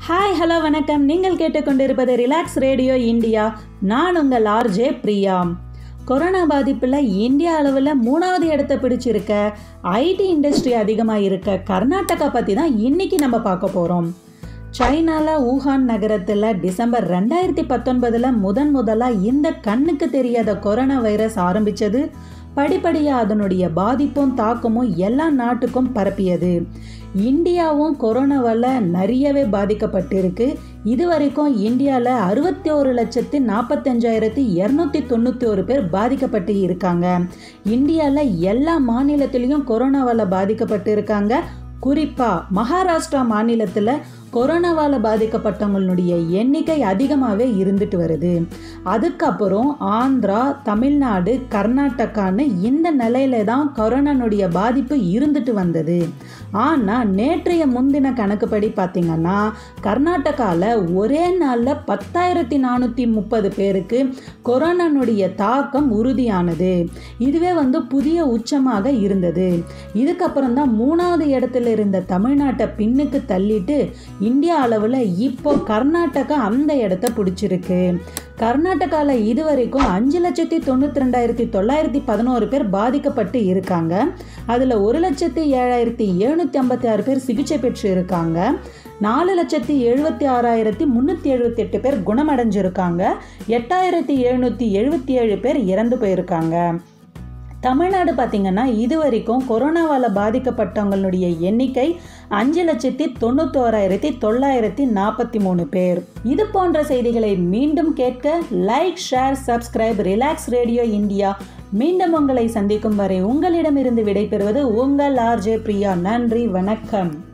hi hello வணக்கம் நீங்கள் கேட்டுக்கொண்டிருப்பது ரிலாக்ஸ் ரேடியோ இந்தியா நான் உங்கள் ஆர்ஜே பிரியா கொரோனா பாதிப்பில் இந்தியா அளவில் மூணாவது இடத்த பிடிச்சிருக்க ஐடி இண்டஸ்ட்ரி அதிகமாக இருக்க கர்நாடகா பற்றி தான் இன்னைக்கு நம்ம பார்க்க போகிறோம் சைனாவில் ஊஹான் நகரத்தில் டிசம்பர் ரெண்டாயிரத்தி பத்தொன்பதில் முதன் முதலாக இந்த கண்ணுக்கு தெரியாத கொரோனா வைரஸ் ஆரம்பித்தது படிப்படியாக அதனுடைய பாதிப்பும் தாக்கமும் எல்லா நாட்டுக்கும் பரப்பியது இந்தியாவும் கொரோனாவால் நிறையவே பாதிக்கப்பட்டிருக்கு இது வரைக்கும் இந்தியாவில் அறுபத்தி ஒரு லட்சத்து நாற்பத்தஞ்சாயிரத்தி இரநூத்தி தொண்ணூற்றி ஒரு பேர் பாதிக்கப்பட்டு இருக்காங்க இந்தியாவில் எல்லா மாநிலத்திலையும் கொரோனாவால் பாதிக்கப்பட்டு இருக்காங்க குறிப்பாக மகாராஷ்டிரா மாநிலத்தில் கொரோனாவால் பாதிக்கப்பட்டவங்களுடைய எண்ணிக்கை அதிகமாகவே இருந்துட்டு வருது அதுக்கப்புறம் ஆந்திரா தமிழ்நாடு கர்நாடகான்னு இந்த நிலையில தான் கொரோனானுடைய பாதிப்பு இருந்துட்டு வந்தது ஆனால் நேற்றைய முந்தின கணக்குப்படி பார்த்திங்கன்னா கர்நாடகாவில் ஒரே நாளில் பத்தாயிரத்தி நானூற்றி முப்பது பேருக்கு கொரோனானுடைய தாக்கம் உறுதியானது இதுவே வந்து புதிய உச்சமாக இருந்தது இதுக்கப்புறம் தான் மூணாவது இடத்துல இருந்த தமிழ்நாட்டை பின்னுக்கு தள்ளிட்டு இந்தியா அளவில் இப்போ கர்நாடகா அந்த இடத்த பிடிச்சிருக்கு கர்நாடகாவில் இது வரைக்கும் அஞ்சு லட்சத்தி தொண்ணூற்றி ரெண்டாயிரத்தி தொள்ளாயிரத்தி பதினோரு பேர் பாதிக்கப்பட்டு இருக்காங்க அதில் ஒரு லட்சத்தி ஏழாயிரத்தி எழுநூற்றி ஐம்பத்தி ஆறு பேர் சிகிச்சை பெற்று இருக்காங்க நாலு லட்சத்தி எழுபத்தி ஆறாயிரத்தி முந்நூற்றி எழுபத்தி எட்டு பேர் குணமடைஞ்சிருக்காங்க எட்டாயிரத்தி எழுநூற்றி எழுபத்தி ஏழு பேர் இறந்து போயிருக்காங்க தமிழ்நாடு பார்த்திங்கன்னா இது வரைக்கும் கொரோனாவால் பாதிக்கப்பட்டவங்களுடைய எண்ணிக்கை அஞ்சு லட்சத்தி தொண்ணூத்தோராயிரத்தி தொள்ளாயிரத்தி நாற்பத்தி மூணு பேர் இது போன்ற செய்திகளை மீண்டும் கேட்க like share subscribe relax radio India மீண்டும் உங்களை சந்திக்கும் வரை உங்களிடமிருந்து விடைபெறுவது உங்கள் ஆர்ஜே பிரியா நன்றி வணக்கம்